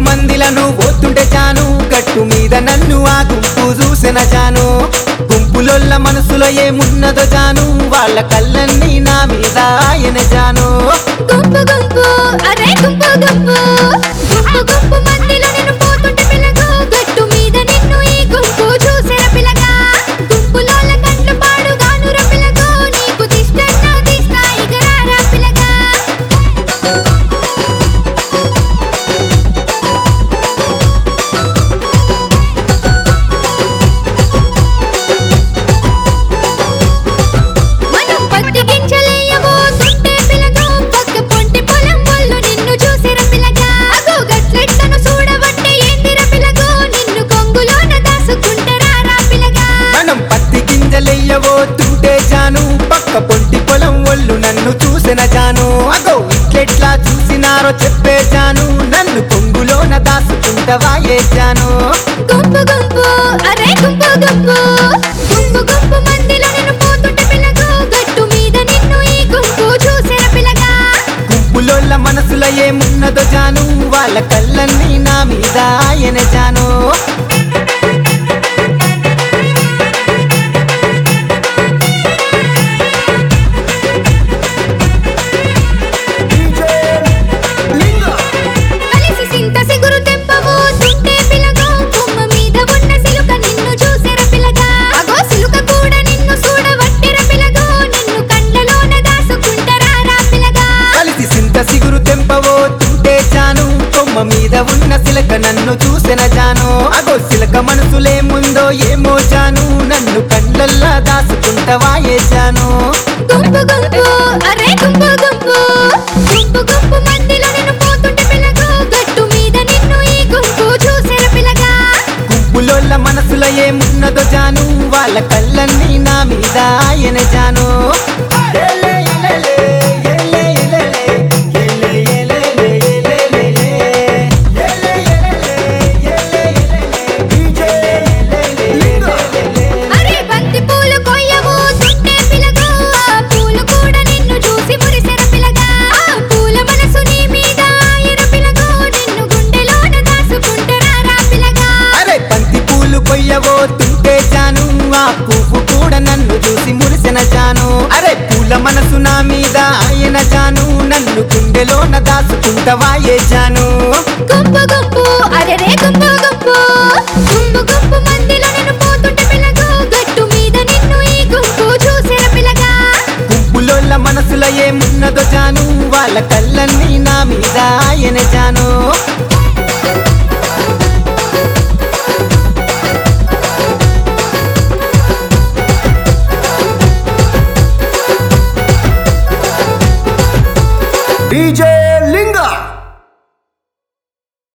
మందిలను పోతుంటే జాను గట్టు మీద నన్ను ఆ గుంపు చూసిన జాను గుంపులొల్ల మనసులో ఏమున్నదో జాను వాళ్ళ కళ్ళన్నీ నా మీద ఆయన జాను గుంపు గుంపు అరే గుంపు గుంపు గుంపు గుంపు మందిలో నిన్ను పోతుంటే పిల్లగా గట్టు మీద నిన్ను ఈ గుంపు చూసిన పిల్లగా గుంపులోల కంట్లు పాడుగాను రా పిల్లగా నీకు దిష్టన్నా దిస్తా ఇగరారా పిల్లగా మనం పత్తి గింజలేయబోతుంటే పిల్లగా పక్క పొంటి పొలం వాళ్ళు నిన్ను చూసిర పిల్లగా అగో గట్లెట్లను చూడబట్టే ఏందిర పిల్లగో నిన్ను కొంగులోన దాసుకుంటారా రా పిల్లగా మనం పత్తి గింజలెయ్యబోతుంటే జాను పక్క పొంటి పొలం ఒళ్ళు నన్ను చూసిన జాను అగో ఇట్లెట్లా చూసినారో చెప్పే జాను నన్ను కొంగులోన దాసుకుంటవా ఏ జాను గుంపు గుంపు అరే గుంపు గుంపు గుంపు గుంపు మందిలో నిన్ను పోతుంటే పిల్లగా గట్టు మీద నిన్ను ఈ గుంపు చూసిర పిల్లగా గుంపులోళ్ళ మనసులో ఏమున్నదో జాను వాళ్ళ కళ్ళన్నీ నా మీద ఆయన జాను కలిసి సింత సిగురు తెంపబోతుంటే పిల్లగా కొమ్మ మీద ఉన్న సిలుక నిన్ను చూసిర పిల్లగా అగో సిలుక కూడా నిన్ను చూడవట్టిర పిల్లగా నిన్ను కండ్లలోన దాసుకుంటారా రా పిల్లగా కలిసి సింత సిగురు తెంపబోతుంటే జాను కొమ్మ మీద ఉన్న సిలక నన్ను చూసిన జాను అగో సిలక మనసులేముందో ఏమో జాను నన్ను కళ్ళల్లా దాసుకుంటవా ఏ జాను గుంపు గుంపు అరే గుంపు గుంపు గుంపు గుంపు మందిలో నిన్ను పోతుంటే పిల్లగా గట్టు మీద నిన్ను ఈ గుంపు చూసిర పిల్లగా గుంపులోళ్ళ మనసులో ఏమున్నదో జాను వాళ్ళ కళ్ళన్నీ నా మీద ఆయన జాను ఏలే, ఏలేలే, ఏలే, ఏలేలే, ఏలే, ఏలేలే, ఏలేలేలే. ఏలే, ఏలేలే, ఏలే, ఏలేలే, ఏలేలేలే. అరే బంతి పూలు కొయ్యబోతుంటే పిల్లగా ఆ పూలు కూడా నిన్ను చూసి మురిసెర పిల్లగా ఆ పూల మనసు నీ మీద ఆయర పిల్లగా నిన్ను గుండెలోన దాసుకుంటారా రా పిల్లగా అరే బంతి పూలు కొయ్యబోతుంటే జాను ఆ పువ్వు కూడా నన్ను చూసి మురిసిన జాను అరే పూల మనసు నా మీద ఆయన జాను నన్ను గుండెలోన దాచుకుంటవా ఏ జాను గుంపు గుంపు అరే రే గుంపు గుంపు గుంపు గుంపు మందిలో నిన్ను పోతుంటే పిల్లగా గట్టు మీద నిన్ను ఈ గుంపు చూసిర పిల్లగా గుంపులోళ్ళ మనసులో ఏమున్నదో జాను వాళ్ళ కళ్ళన్నీ నా మీద ఆయన జాను DJ